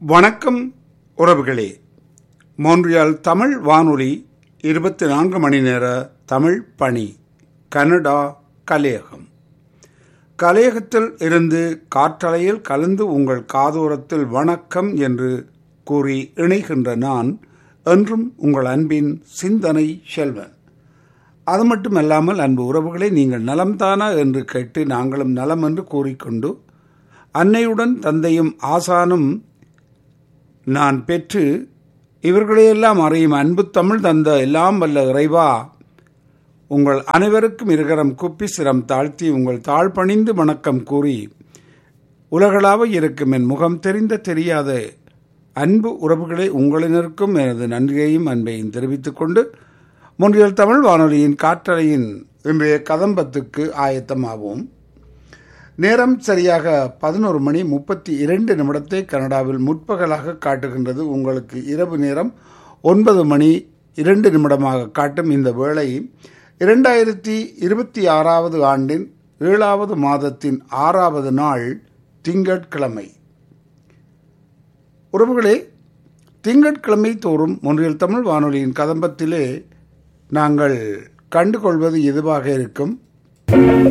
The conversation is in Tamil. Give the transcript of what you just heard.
வணக்கம் உறவுகளே மோன்றியால் தமிழ் வானொலி இருபத்தி நான்கு மணி நேர தமிழ் பணி கனடா கலையகம் கலையகத்தில் இருந்து காற்றலையில் கலந்து உங்கள் காதோரத்தில் வணக்கம் என்று கூறி இணைகின்ற நான் என்றும் உங்கள் அன்பின் சிந்தனை செல்வன் அது மட்டுமல்லாமல் அன்பு உறவுகளை நீங்கள் நலம்தானா என்று கேட்டு நாங்களும் நலம் என்று கூறிக்கொண்டு அன்னையுடன் தந்தையும் ஆசானும் நான் பெற்று இவர்களையெல்லாம் அறியும் அன்பு தமிழ் தந்த எல்லாம் வல்ல இறைவா உங்கள் அனைவருக்கும் இருகரம் குப்பி சிரம் தாழ்த்தி உங்கள் தாழ்பணிந்து வணக்கம் கூறி உலகளாவ இருக்கும் என் முகம் தெரிந்த தெரியாத அன்பு உறவுகளை உங்களினருக்கும் எனது நன்றியையும் அன்பையும் தெரிவித்துக் கொண்டு முன்றியல் தமிழ் வானொலியின் காற்றலையின் இன்றைய கதம்பத்துக்கு ஆயத்தமாவோம் நேரம் சரியாக பதினோரு மணி முப்பத்தி இரண்டு நிமிடத்தை கனடாவில் முற்பகலாக காட்டுகின்றது உங்களுக்கு இரவு நேரம் ஒன்பது மணி இரண்டு நிமிடமாக காட்டும் இந்த வேளை இரண்டாயிரத்தி இருபத்தி ஆறாவது ஆண்டின் ஏழாவது மாதத்தின் ஆறாவது நாள் திங்கட்கிழமை உறவுகளே திங்கட்கிழமை தோறும் ஒன்றியல் தமிழ் வானொலியின் கதம்பத்திலே நாங்கள் கண்டுகொள்வது எதுவாக இருக்கும்